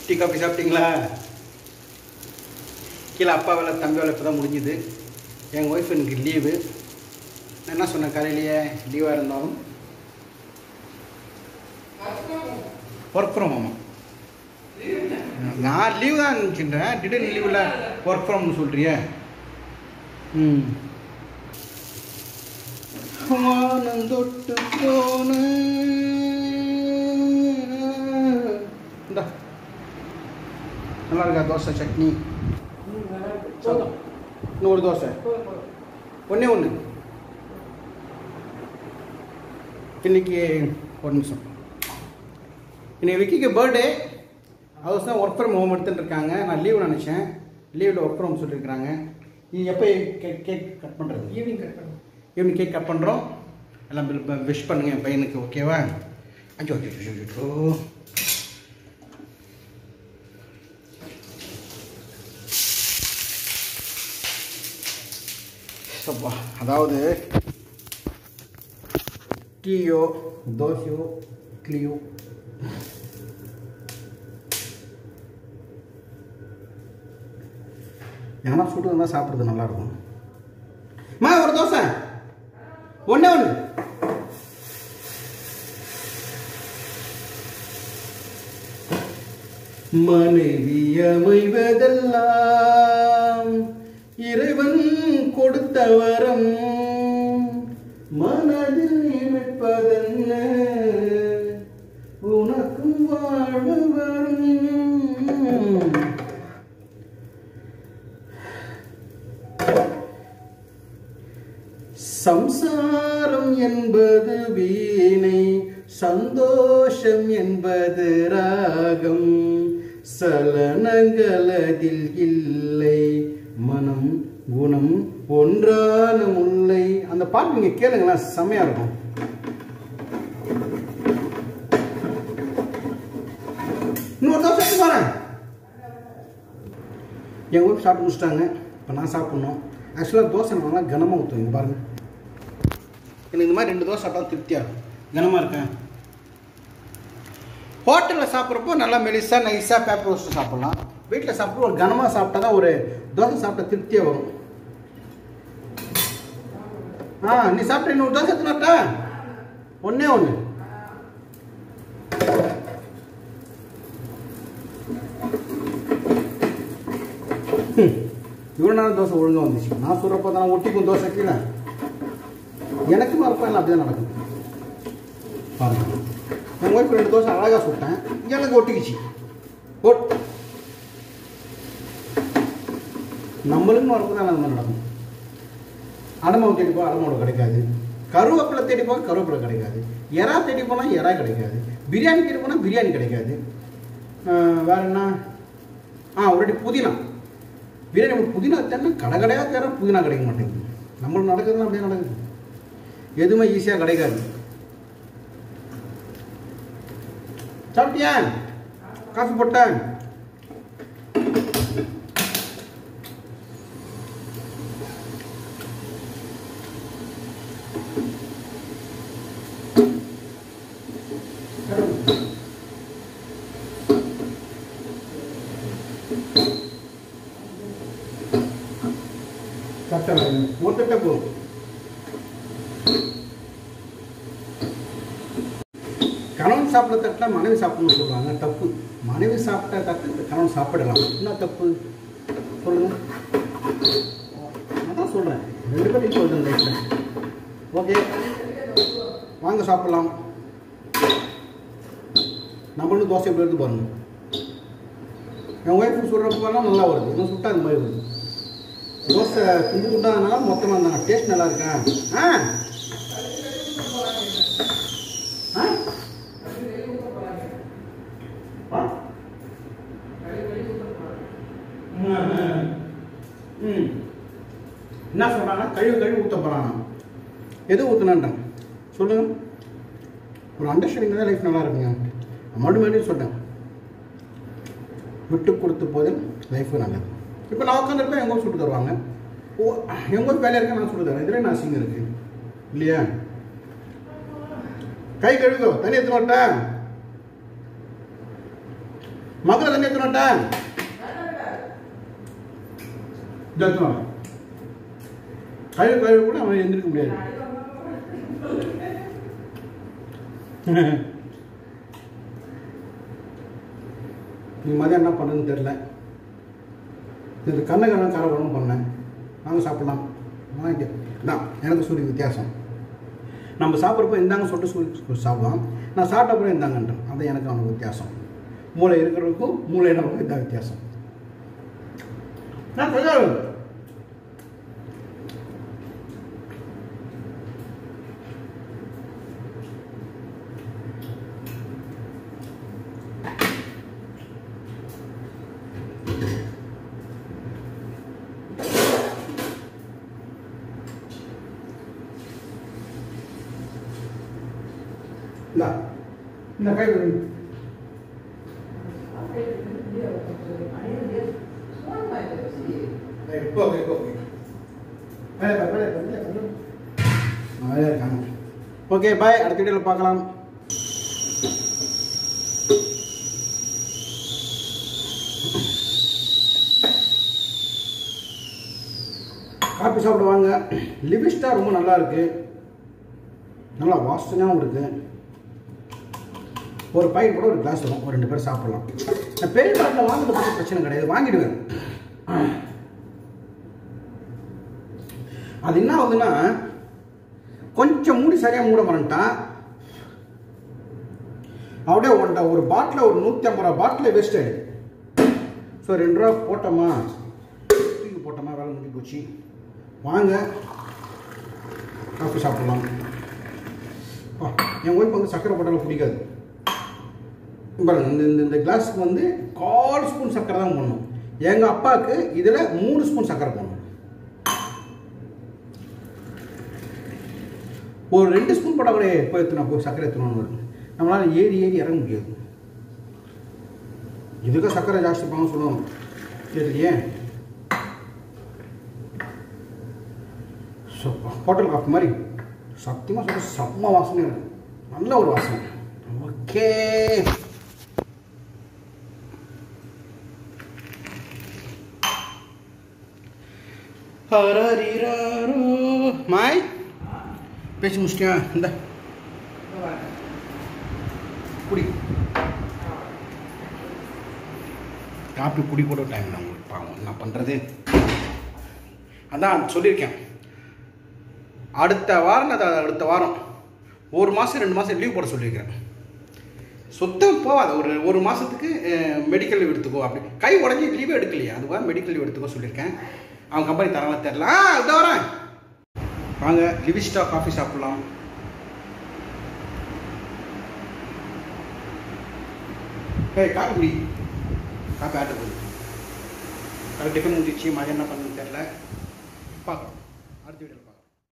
Tea coffee சாப்பிட்டீங்களா கீழே அப்பா வேலை தம்பி வேலை இப்போ தான் முடிஞ்சுது எங்கள் ஒய்ஃப் எனக்கு லீவு நான் என்ன சொன்னேன் காலையிலேயே லீவாக இருந்தாலும் ஒர்க் ஃப்ரம் ஹோம் நான் லீவ் தான் நினச்சிட்டேன் திடீர்னு லீவில் ஒர்க் ஃப்ரம்னு சொல்கிறியே ம் வானந்தொட்டு போன இந்தா நல்லா இருக்கா தோசை சட்னி இன்னும் ஒரு தோசை ஒன்றே ஒன்று இன்னைக்கு ஒரு நிமிஷம் இன்னைக்கு விக்கிக்கு பர்த்டே அவர் தான் ஒர்க் ஃப்ரம் ஹோம் எடுத்துட்டு இருக்காங்க நான் லீவ் நினச்சேன் லீவில் ஒர்க் ஃப்ரம் சொல்லியிருக்கிறாங்க இது எப்போ கேக் கேக் கட் பண்ணுறது ஈவினிங் கட் பண்ணுங்க ஈவினிங் கேக் கட் பண்ணுறோம் எல்லாம் விஷ் பண்ணுங்க என் பையனுக்கு ஓகேவா அச்சோ அச்சோ அச்சோ, அச்சோ சப்பா அதாவது டீயோ தோசையோ இட்லியோ எங்கன்னா சுட்டு இருந்தால் சாப்பிட்றது நல்லாயிருக்கும் மா ஒரு தோசை ஒண்ணே ஒன்று மனைவி அமைவதெல்லாம் இறைவன் கொடுத்த வரம் மனதில் நினைப்பதென்ன உனக்கும் வாழ்வு வரும் சம்சாரம் என்பது வீணை சந்தோஷம் என்பது ராகம் சலனங்கள் அதில் இல்லை மனம் குணம் ஒன்றான முல்லை அந்த பாட்டு நீங்க கேளுங்களேன் செம்மையா இருக்கும் இன்னொரு தோசை எடுத்து வரேன் என் ஒய்ஃப் சாப்பிட்டு முடிச்சிட்டாங்க இப்போ நான் சாப்பிட்ணும் ஆக்சுவலாக தோசை நல்லா கனமாக ஊற்றும் இங்க பாருங்க எனக்கு இந்த மாதிரி ரெண்டு தோசை சாப்பிட்டா திருப்தியாக இருக்கும் கனமாக இருக்கேன் ஹோட்டலில் சாப்பிட்றப்போ நல்லா மெலிசாக நைஸாக பேப்பர் ரோஸ்ட்டு சாப்பிட்லாம் வீட்டில் சாப்பிட்டு ஒரு கனமாக சாப்பிட்டா தான் ஒரு தோசை சாப்பிட்ட திருப்தியாக வரும் ஆ நீ சாப்பிட்ட இன்னொரு தோசை எடுத்துனாட்டா ஒன்றே ஒன்று இவ்வளோ நேரம் தோசை ஒழுங்காக வந்துச்சு நான் சொல்கிறப்ப தான் ஒட்டிக்கும் தோசை கீழே எனக்கு மறப்பா இல்லை அப்படிதான் நடக்கும் பாருங்க என் ஒய்ஃப் ரெண்டு தோசை அழகாக சுட்டேன் எனக்கு ஒட்டிக்கிச்சு ஒட் நம்மளுக்கும் வரப்பு தான் அந்த மாதிரி நடக்கும் அடமாவை தேடி போனால் அடமாவை கிடைக்காது கருவேப்பிலை தேடி போனால் கருவேப்பிலை கிடைக்காது எறா தேடி போனால் எறா கிடைக்காது பிரியாணி தேடி போனால் பிரியாணி கிடைக்காது ஆஹ் வேற என்ன ஆ ஒருவாட்டி புதினா பிரியாணி நம்ம புதினா தேடினா கடை கடையாக தேட புதினா கிடைக்க மாட்டேங்குது நம்மளுக்கு நடக்குதுன்னா அப்படியே நடக்குது எதுவுமே ஈஸியாக கிடைக்காது சாப்பிட்டியா காஃபி போட்டேன் கரெக்டாக ஒருத்தட்ட போதும் கணவன் சாப்பிட தட்டில் மனைவி சாப்பிடணும்னு சொல்கிறாங்க தப்பு மனைவி சாப்பிட்ட தட்டு கணவன் சாப்பிடலாம் என்ன தப்பு சொல்லுங்க நான் தான் சொல்கிறேன் ரெண்டு பேரும் சொல்கிறேன் லைஃப்பில் ஓகே வாங்க சாப்பிடலாம் நம்மளும் தோசை எப்படி எடுத்து பாருங்க என் ஒய்ஃபு சுடுறப்பெல்லாம் நல்லா வருது இன்னும் சுட்டா இந்த மாதிரி வருது தோசை துண்டு துண்டாதனால மொத்தமாக இருந்தாங்க டேஸ்ட் நல்லா இருக்கா ஆ ஆ ஆ? ம், ம். ம் என்ன சொல்கிறாங்க கழுவு கழுவி ஊற்ற போகிறாங்க எது ஊற்றுனான்றான் சொல்லுங்க ஒரு அண்டர்ஸ்டாண்டிங் தான் லைஃப் நல்லா இருக்குங்க மறுபடியும் மறுபடியும் சொல்கிறேன் விட்டு கொடுத்து போதில் லைஃபு நல்லது இப்போ நான் உட்காந்துருப்பேன் எங்க ஊர் சுட்டு தருவாங்க ஓ எங்க ஊர் வேலையாக இருக்க நான் சுட்டு தரேன் இதில் நான் அசிங்கம் இருக்கு இல்லையா கை கழுவிக்கோ தண்ணி எடுத்து மாட்டேன் மகளை தண்ணி எடுத்துனோட்டேன் எடுத்துனோம் கழுவு கழுவு கூட அவன் எந்திரிக்க முடியாது நீ மதியம் என்ன பண்ணுன்னு தெரில இது கண்ணகரம் கரவரம் பண்ணேன் நாங்கள் சாப்பிடலாம் வாங்கிக்க தான் எனக்கு சூரிய வித்தியாசம் நம்ம சாப்பிட்றப்போ இந்தாங்க சொல்லிட்டு சூரிய சாப்பிடலாம் நான் சாப்பிட்ட அப்புறம் இந்தாங்கன்றேன் அது எனக்கு அவனுக்கு வித்தியாசம் மூளை இருக்கிறவருக்கும் மூளை நமக்கு இதான் வித்தியாசம் நான் சொல்லுவேன் இந்தா இந்த கை விடு. ஏய், இப்போ ஓகே இப்போ ஓகே வேலை பாரு, வேலை பாரு, வேலை பாரு. நிறையா இருக்காங்க ஓகே பாய் அடுத்த வீடியோவில் பார்க்கலாம் காப்பி சாப்பிட வாங்க லிவிஸ்டா ரொம்ப நல்லா இருக்கு நல்லா வாசனையாகவும் இருக்கு ஒரு பாக்கெட் கூட ஒரு கிளாஸ் வரும் ஒரு ரெண்டு பேர் சாப்பிடலாம் நான் பெரிய பாட்டில் வாங்குறது பற்றி பிரச்சனை கிடையாது வாங்கிடுவேன் அது என்ன ஆகுதுன்னா கொஞ்சம் மூடி சரியாக மூட மறந்துட்டான் அப்படியே ஒன்றை ஒரு பாட்டில் ஒரு நூற்றி ஐம்பது ரூபா பாட்டில் வேஸ்ட் ஆகிடுது ஸோ ரெண்டு ரூபா போட்டோமா தூக்கி போட்டோமா வேலை முடிஞ்சு போச்சு வாங்க காஃபி சாப்பிடலாம் ஆ, என் ஒய்ஃப் வந்து சக்கரை போட்டாலும் பிடிக்காது பாருங்க இந்த இந்த இந்த கிளாஸுக்கு வந்து கால் ஸ்பூன் சக்கரை தான் போடணும் எங்கள் அப்பாவுக்கு இதில் மூணு ஸ்பூன் சக்கரை போடணும் ஒரு ரெண்டு ஸ்பூன் போட்டால் கூட எப்போ எத்தணும் போய் சக்கரை எத்தணும்னு வரும் நம்மளால் ஏறி ஏறி இறங்க முடியாது இதுக்கு சக்கரை ஜாஸ்தி பண்ண சொல்லுவோம் தெரியலையே ஸோ ஹோட்டல் காஃபி மாதிரி சத்தியமாக சொல்ல செம்ம வாசனை இருக்கு நல்ல ஒரு வாசனை ஓகே ஹரரிராரோ மாய் பேசி முடிச்சிட்டியா இந்த குடி காப்பி குடி கூட டைம் நான் உங்களுக்கு பாவம் என்ன பண்ணுறது அதான் சொல்லியிருக்கேன் அடுத்த வாரம் அது அடுத்த வாரம் ஒரு மாதம் ரெண்டு மாதம் லீவ் போட சொல்லியிருக்கிறேன் சுத்தம் போகாது ஒரு ஒரு மாதத்துக்கு மெடிக்கல் லீவ் எடுத்துக்கோ அப்படி கை உடஞ்சி லீவே எடுக்கலையா அதுவா மெடிக்கல் லீவ் எடுத்துக்கோ சொல்லியிருக்கேன் அவன் கம்பெனி தரவா தெரில ஆ இதோ வரேன் வாங்க லிவிஸ்டா காஃபி சாப்பிட்லாம் ஏய் காஃபி குடி காஃபி ஆட்ட போகுது அது டிஃபன் முடிச்சு மதியம் என்ன பண்ணுன்னு தெரில பார்க்கலாம் அடுத்த வீடியோவில் பார்க்கலாம்